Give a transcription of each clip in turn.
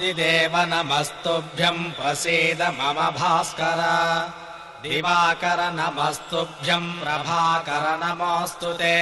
आदिदेव नमस्तुभ्यम् प्रसीद मम भास्कर दिवाकर नमस्तुभ्यम् प्रभाकर नमोऽस्तु ते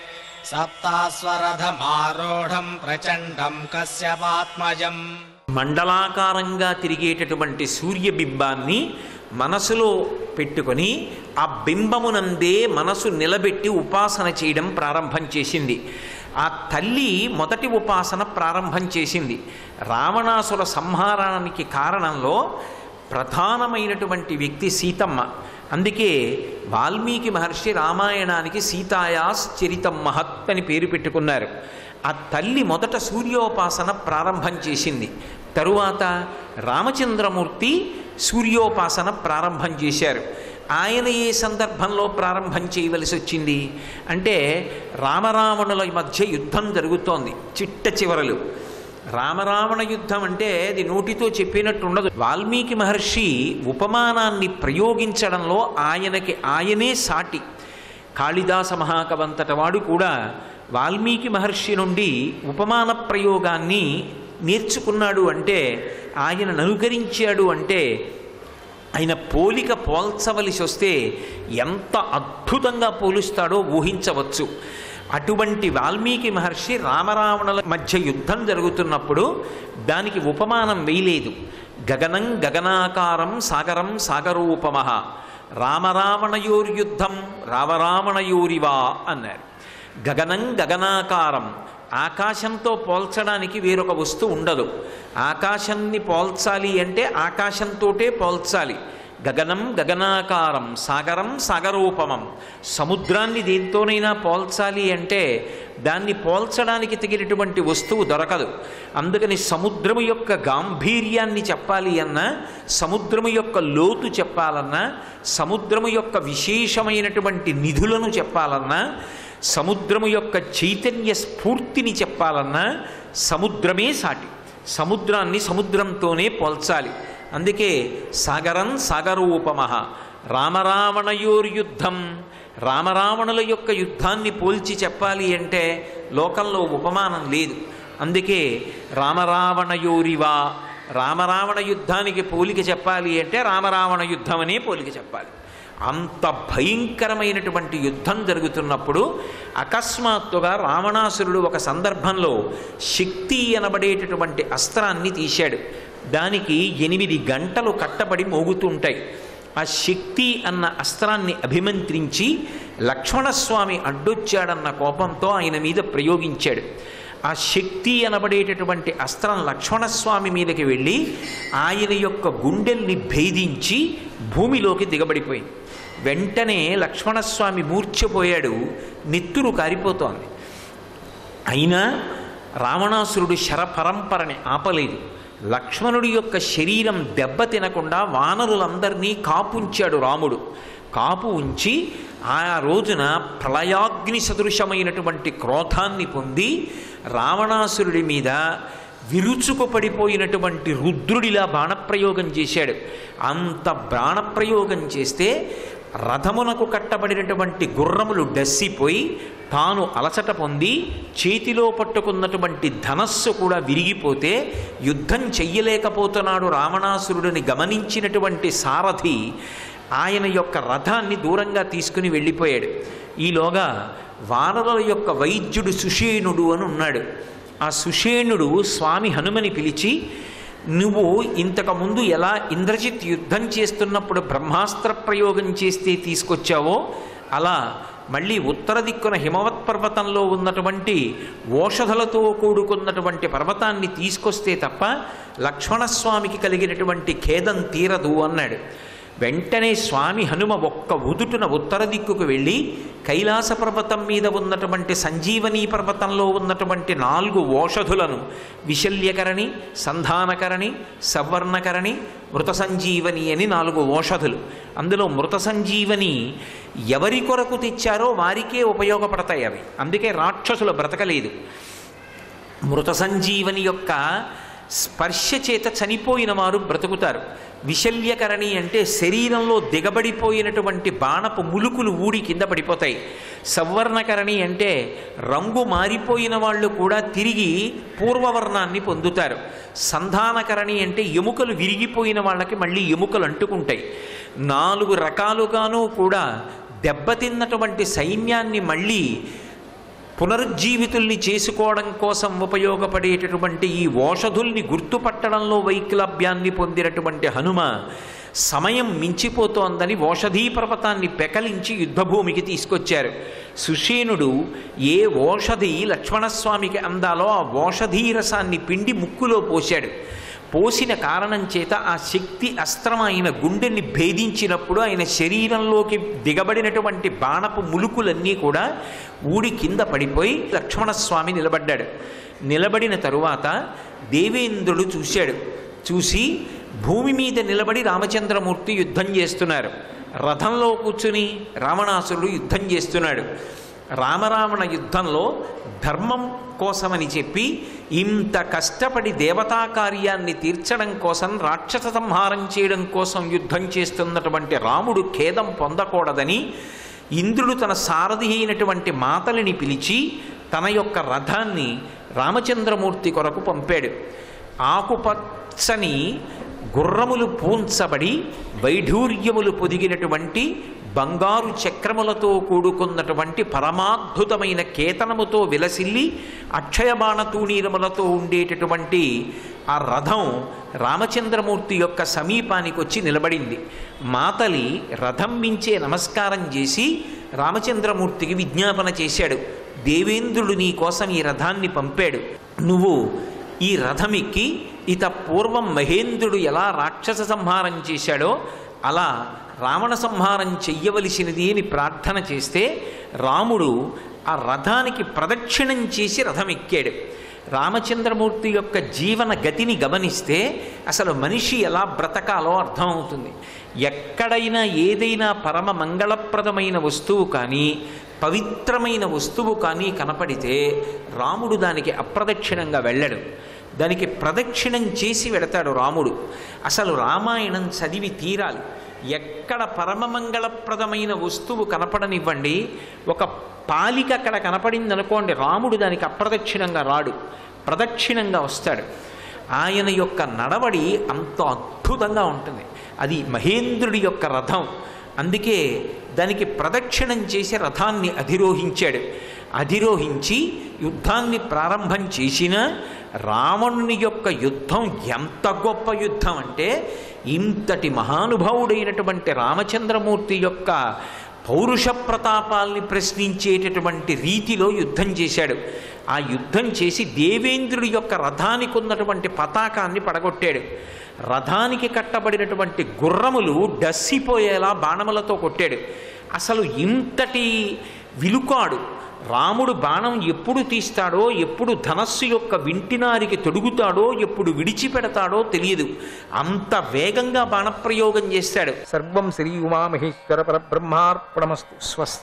सप्तास्वरथमारूढम् प्रचण्डम् कस्यपात्मजम् మండలాకారంగా తిరిగేటటువంటి సూర్యబింబాన్ని మనసులో పెట్టుకొని ఆ బింబమునందే మనసు నిలబెట్టి ఉపాసన చేయడం ప్రారంభం చేసింది ఆ తల్లి మొదటి ఉపాసన ప్రారంభం చేసింది రావణాసుర సంహారానికి కారణంలో ప్రధానమైనటువంటి వ్యక్తి సీతమ్మ అందుకే వాల్మీకి మహర్షి రామాయణానికి సీతాయాస్ చరితం మహత్ అని పేరు పెట్టుకున్నారు ఆ తల్లి మొదట సూర్యోపాసన ప్రారంభం చేసింది తరువాత రామచంద్రమూర్తి సూర్యోపాసన ప్రారంభం చేశారు ఆయన ఏ సందర్భంలో ప్రారంభం చేయవలసి వచ్చింది అంటే రామరావణుల మధ్య యుద్ధం జరుగుతోంది చిట్ట చివరలు రామరావణ యుద్ధం అంటే అది నోటితో చెప్పినట్టు ఉండదు వాల్మీకి మహర్షి ఉపమానాన్ని ప్రయోగించడంలో ఆయనకి ఆయనే సాటి కాళిదాస మహాకవంతట వాడు కూడా వాల్మీకి మహర్షి నుండి ఉపమాన ప్రయోగాన్ని నేర్చుకున్నాడు అంటే ఆయనను అనుకరించాడు అంటే ఆయన పోలిక పోల్చవలసి వస్తే ఎంత అద్భుతంగా పోలుస్తాడో ఊహించవచ్చు అటువంటి వాల్మీకి మహర్షి రామరావణుల మధ్య యుద్ధం జరుగుతున్నప్పుడు దానికి ఉపమానం వేయలేదు గగనం గగనాకారం సాగరం సాగరూపమః రామరావణయోర్యుద్ధం రామరావణయోరివా అన్నారు గగనం గగనాకారం ఆకాశంతో పోల్చడానికి వేరొక వస్తువు ఉండదు ఆకాశాన్ని పోల్చాలి అంటే ఆకాశంతోటే పోల్చాలి గగనం గగనాకారం సాగరం సాగరూపమం సముద్రాన్ని దేంతోనైనా పోల్చాలి అంటే దాన్ని పోల్చడానికి తగినటువంటి వస్తువు దొరకదు అందుకని సముద్రము యొక్క గాంభీర్యాన్ని చెప్పాలి అన్నా సముద్రము యొక్క లోతు చెప్పాలన్నా సముద్రము యొక్క విశేషమైనటువంటి నిధులను చెప్పాలన్నా సముద్రము యొక్క చైతన్య స్ఫూర్తిని చెప్పాలన్నా సముద్రమే సాటి సముద్రాన్ని సముద్రంతోనే పోల్చాలి అందుకే సాగరం సాగరూపమః రామరావణయోర్యుద్ధం రామరావణుల యొక్క యుద్ధాన్ని పోల్చి చెప్పాలి అంటే లోకంలో ఉపమానం లేదు అందుకే రామరావణయోరివా రామరావణ యుద్ధానికి పోలిక చెప్పాలి అంటే రామరావణ యుద్ధం అనే పోలిక చెప్పాలి అంత భయంకరమైనటువంటి యుద్ధం జరుగుతున్నప్పుడు అకస్మాత్తుగా రావణాసురుడు ఒక సందర్భంలో శక్తి అనబడేటటువంటి అస్త్రాన్ని తీశాడు దానికి ఎనిమిది గంటలు కట్టబడి మోగుతుంటాయి ఆ శక్తి అన్న అస్త్రాన్ని అభిమంత్రించి లక్ష్మణస్వామి అడ్డొచ్చాడన్న కోపంతో ఆయన మీద ప్రయోగించాడు ఆ శక్తి అనబడేటటువంటి అస్త్రం లక్ష్మణస్వామి మీదకి వెళ్ళి ఆయన యొక్క గుండెల్ని భేదించి భూమిలోకి దిగబడిపోయింది వెంటనే లక్ష్మణస్వామి మూర్ఛపోయాడు నెత్తురు కారిపోతోంది అయినా రావణాసురుడు శరపరంపరని ఆపలేదు లక్ష్మణుడి యొక్క శరీరం దెబ్బ తినకుండా వానరులందరినీ కాపుంచాడు రాముడు కాపు ఉంచి ఆ రోజున ప్రళయాగ్ని సదృశమైనటువంటి క్రోధాన్ని పొంది రావణాసురుడి మీద విరుచుకుపడిపోయినటువంటి రుద్రుడిలా బాణప్రయోగం చేశాడు అంత బాణప్రయోగం చేస్తే రథమునకు కట్టబడినటువంటి గుర్రములు డస్సిపోయి తాను అలసట పొంది చేతిలో పట్టుకున్నటువంటి ధనస్సు కూడా విరిగిపోతే యుద్ధం చెయ్యలేకపోతున్నాడు రావణాసురుడిని గమనించినటువంటి సారథి ఆయన యొక్క రథాన్ని దూరంగా తీసుకుని వెళ్ళిపోయాడు ఈలోగా వానరుల యొక్క వైద్యుడు సుషేణుడు అని ఉన్నాడు ఆ సుషేణుడు స్వామి హనుమని పిలిచి నువ్వు ఇంతకుముందు ఎలా ఇంద్రజిత్ యుద్ధం చేస్తున్నప్పుడు బ్రహ్మాస్త్ర ప్రయోగం చేస్తే తీసుకొచ్చావో అలా మళ్ళీ ఉత్తర దిక్కున హిమవత్ పర్వతంలో ఉన్నటువంటి ఓషధలతో కూడుకున్నటువంటి పర్వతాన్ని తీసుకొస్తే తప్ప లక్ష్మణస్వామికి కలిగినటువంటి ఖేదం తీరదు అన్నాడు వెంటనే స్వామి హనుమ ఒక్క ఉదుటున ఉత్తర దిక్కుకు వెళ్ళి కైలాస పర్వతం మీద ఉన్నటువంటి సంజీవనీ పర్వతంలో ఉన్నటువంటి నాలుగు ఓషధులను విశల్యకరణి సంధానకరణి సవర్ణకరణి మృత సంజీవని అని నాలుగు ఓషధులు అందులో మృత సంజీవని ఎవరి కొరకు తెచ్చారో వారికే ఉపయోగపడతాయి అవి అందుకే రాక్షసులు బ్రతకలేదు మృత సంజీవని యొక్క స్పర్శ చేత చనిపోయిన వారు బ్రతుకుతారు విశల్యకరణి అంటే శరీరంలో దిగబడిపోయినటువంటి బాణపు ములుకులు ఊడి కింద పడిపోతాయి సవర్ణకరణి అంటే రంగు మారిపోయిన వాళ్ళు కూడా తిరిగి పూర్వవర్ణాన్ని పొందుతారు సంధానకరణి అంటే ఎముకలు విరిగిపోయిన వాళ్ళకి మళ్ళీ ఎముకలు అంటుకుంటాయి నాలుగు రకాలుగాను కూడా దెబ్బతిన్నటువంటి సైన్యాన్ని మళ్ళీ పునరుజ్జీవితుల్ని చేసుకోవడం కోసం ఉపయోగపడేటటువంటి ఈ ఓషధుల్ని గుర్తుపట్టడంలో వైక్లభ్యాన్ని పొందినటువంటి హనుమ సమయం మించిపోతోందని ఓషధీ పర్వతాన్ని పెకలించి యుద్ధభూమికి తీసుకొచ్చారు సుషేనుడు ఏ ఓషధి లక్ష్మణస్వామికి అందాలో ఆ ఓషధీ రసాన్ని పిండి ముక్కులో పోశాడు పోసిన కారణం చేత ఆ శక్తి అస్త్రం ఆయన గుండెని భేదించినప్పుడు ఆయన శరీరంలోకి దిగబడినటువంటి బాణపు ములుకులన్నీ కూడా ఊడి కింద పడిపోయి లక్ష్మణస్వామి నిలబడ్డాడు నిలబడిన తరువాత దేవేంద్రుడు చూశాడు చూసి భూమి మీద నిలబడి రామచంద్రమూర్తి యుద్ధం చేస్తున్నారు రథంలో కూర్చుని రావణాసురుడు యుద్ధం చేస్తున్నాడు రామరావణ యుద్ధంలో ధర్మం కోసమని చెప్పి ఇంత కష్టపడి దేవతా కార్యాన్ని తీర్చడం కోసం రాక్షస సంహారం చేయడం కోసం యుద్ధం చేస్తున్నటువంటి రాముడు ఖేదం పొందకూడదని ఇంద్రుడు తన సారథి అయినటువంటి మాతలిని పిలిచి తన యొక్క రథాన్ని రామచంద్రమూర్తి కొరకు పంపాడు ఆకుపచ్చని గుర్రములు పూంచబడి వైఢూర్యములు పొదిగినటువంటి బంగారు చక్రములతో కూడుకున్నటువంటి పరమాద్భుతమైన కేతనముతో విలసిల్లి అక్షయబాణ తూణీరములతో ఉండేటటువంటి ఆ రథం రామచంద్రమూర్తి యొక్క సమీపానికి వచ్చి నిలబడింది మాతలి రథం మించే నమస్కారం చేసి రామచంద్రమూర్తికి విజ్ఞాపన చేశాడు దేవేంద్రుడు నీ కోసం ఈ రథాన్ని పంపాడు నువ్వు ఈ రథమిక్కి ఇత పూర్వం మహేంద్రుడు ఎలా రాక్షస సంహారం చేశాడో అలా రావణ సంహారం చెయ్యవలసినది అని ప్రార్థన చేస్తే రాముడు ఆ రథానికి ప్రదక్షిణం చేసి రథం ఎక్కాడు రామచంద్రమూర్తి యొక్క జీవన గతిని గమనిస్తే అసలు మనిషి ఎలా బ్రతకాలో అర్థమవుతుంది ఎక్కడైనా ఏదైనా పరమ మంగళప్రదమైన వస్తువు కానీ పవిత్రమైన వస్తువు కానీ కనపడితే రాముడు దానికి అప్రదక్షిణంగా వెళ్ళడు దానికి ప్రదక్షిణం చేసి వెడతాడు రాముడు అసలు రామాయణం చదివి తీరాలి ఎక్కడ పరమమంగళప్రదమైన వస్తువు కనపడనివ్వండి ఒక పాలిక అక్కడ కనపడింది అనుకోండి రాముడు దానికి అప్రదక్షిణంగా రాడు ప్రదక్షిణంగా వస్తాడు ఆయన యొక్క నడవడి అంత అద్భుతంగా ఉంటుంది అది మహేంద్రుడి యొక్క రథం అందుకే దానికి ప్రదక్షిణం చేసి రథాన్ని అధిరోహించాడు అధిరోహించి యుద్ధాన్ని ప్రారంభం చేసిన రావణుని యొక్క యుద్ధం ఎంత గొప్ప యుద్ధం అంటే ఇంతటి మహానుభావుడైనటువంటి రామచంద్రమూర్తి యొక్క పౌరుష ప్రతాపాల్ని ప్రశ్నించేటటువంటి రీతిలో యుద్ధం చేశాడు ఆ యుద్ధం చేసి దేవేంద్రుడి యొక్క రథానికి ఉన్నటువంటి పతాకాన్ని పడగొట్టాడు రథానికి కట్టబడినటువంటి గుర్రములు డస్సిపోయేలా బాణములతో కొట్టాడు అసలు ఇంతటి విలుకాడు రాముడు బాణం ఎప్పుడు తీస్తాడో ఎప్పుడు ధనస్సు యొక్క వింటినారికి తొడుగుతాడో ఎప్పుడు విడిచిపెడతాడో తెలియదు అంత వేగంగా బాణప్రయోగం చేస్తాడు సర్వం శ్రీ ఉమామహేశ్వర పరబ్రహ్మార్పణమస్తు స్వస్తి